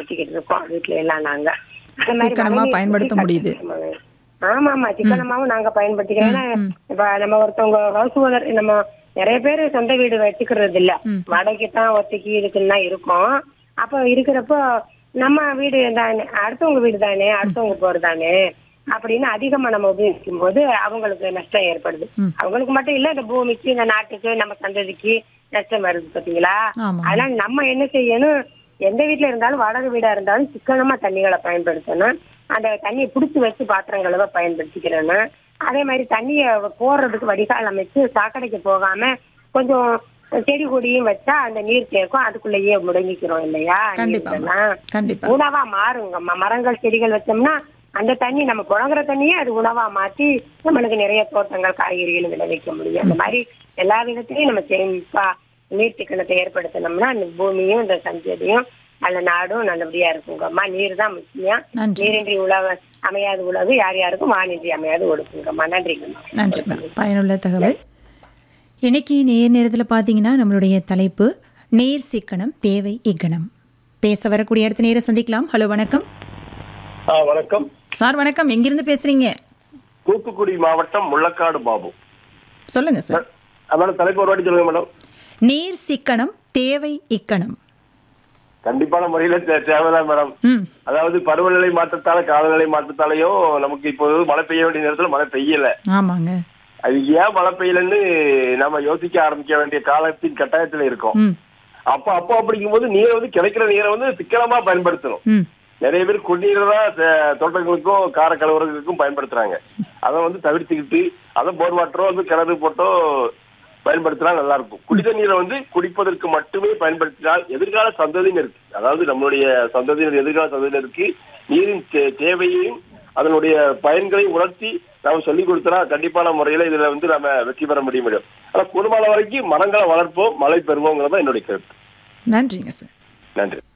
பயன்படுத்திக்கிட்டு இருக்கோம் வீட்ல எல்லாம் நாங்க அந்த மாதிரி சிக்கனமா மழைநீர் பயன்படுத்த தொட்டி முடியுது. கட்டிக்கிறோம். ஆமா ஆமா சிக்கனமாவும் நாங்க பயன்படுத்திக்கிறோம் ஏன்னா இப்ப நம்ம ஒருத்தவங்க ஹவுஸ் ஓனர் நம்ம நிறைய பேர் சொந்த வீடு வச்சுக்கிறது இல்ல வாடகைக்கு தான் ஒத்திக்கு இதுக்குன்னு தான் இருக்கும் அப்ப இருக்கிறப்போ நம்ம வீடு தானே அடுத்தவங்க வீடு தானே அடுத்தவங்க போறதானே அப்படின்னு அதிகமா நம்ம உபயோகிக்கும் போது அவங்களுக்கு நஷ்டம் ஏற்படுது அவங்களுக்கு மட்டும் இல்ல இந்த பூமிக்கு இந்த நாட்டுக்கு நம்ம சந்ததிக்கு நஷ்டம் வருது பாத்தீங்களா ஆமா அதனால நம்ம என்ன செய்யணும் எந்த வீட்ல இருந்தாலும் வாடகை வீடா இருந்தாலும் சிக்கனமா தண்ணிகளை பயன்படுத்தணும் அந்த தண்ணியை பிடிச்சி வச்சு பாத்திரம் கழுவ பயன்படுத்திக்கிறேன்னு அதே மாதிரி தண்ணிய போடுறதுக்கு வடிகால் அமைச்சு சாக்கடைக்கு போகாம கொஞ்சம் செடி கொடியும் வச்சா அந்த நீர் தேக்கம் அதுக்குள்ளேயே முடங்கிக்கிறோம் இல்லையா கண்டிப்பா நீர்லாம். கண்டிப்பா உணவா மாறுங்கம்மா மரங்கள் செடிகள் வச்சோம்னா அந்த தண்ணி நம்ம புழங்குற தண்ணியே அது உணவா மாத்தி நம்மளுக்கு நிறைய தோட்டங்கள் காய்கறிகள் விளைவிக்க முடியும் அந்த மாதிரி எல்லா விதத்திலையும் நம்ம சேமிப்பா நீர் சிக்கனத்தை ஏற்படுத்தினோம்னா இந்த பூமியும் இந்த சந்ததியும் நல்ல நாடும் நல்லபடியா இருக்குங்கம்மா நீர் தான் முக்கியம் நன்றி நீரின்றி உலக அமையாது உலகு யார் யாருக்கும் வானின்றி அமையாது ஒடுக்குங்கம்மா நன்றிங்கம்மா நன்றி மேம் பயனுள்ள தகவல் இன்னைக்கு நேர் நேரத்தில் பார்த்தீங்கன்னா நம்மளுடைய தலைப்பு நீர் சிக்கனம் தேவை இக்கணம் பேச வரக்கூடிய இடத்த நேரம் சந்திக்கலாம் ஹலோ வணக்கம் ஆ வணக்கம் சார் வணக்கம் எங்கிருந்து பேசுறீங்க தூத்துக்குடி மாவட்டம் முள்ளக்காடு பாபு சொல்லுங்க சார் அதனால தலைப்பு ஒரு வாட்டி சொல்லுங்க மேடம் நீர் சிக்கனம் தேவை இக்கணம் கண்டிப்பான முறையில தே- தேவைதான் மேடம் ம் அதாவது பருவநிலை மாற்றத்தால காலநிலை மாற்றத்தாலையும் நமக்கு இப்போ மழை பெய்ய வேண்டிய நேரத்துல மழை பெய்யல ஆமாங்க அது ஏன் மழை பெய்யலன்னு நம்ம யோசிக்க ஆரம்பிக்க வேண்டிய காலத்தின் கட்டாயத்துல இருக்கோம் ம் அப்ப அப்போ அப்படிங்கும்போது நீரை வந்து கிடைக்கிற நீரை வந்து சிக்கனமா பயன்படுத்தணும் ம் நிறைய பேர் குடிநீரை தான் தே- தோட்டங்களுக்கும் கார கலவரங்களுக்கும் பயன்படுத்துறாங்க அதை வந்து தவிர்த்துக்கிட்டு அதை போர் வாட்டரோ வந்து கிணறு போட்டோ பயன்படுத்தினா நல்லா இருக்கும் குடி தண்ணீரை வந்து குடிப்பதற்கு மட்டுமே பயன்படுத்தினால் எதிர்கால சந்ததியினருக்கு அதாவது நம்மளுடைய சந்ததியினர் எதிர்கால சந்ததியினருக்கு நீரின் தே- தேவையையும் அதனுடைய பயன்களை உணர்த்தி நாம சொல்லிக் கொடுத்தா கண்டிப்பான முறையில இதுல வந்து நம்ம வெற்றி பெற முடிய முடியும் ஆனா குடும்பம் வரைக்கும் மரங்களை வளர்ப்போம் மழை பெறுவோங்கிறது தான் என்னுடைய கருத்து நன்றிங்க சார் நன்றி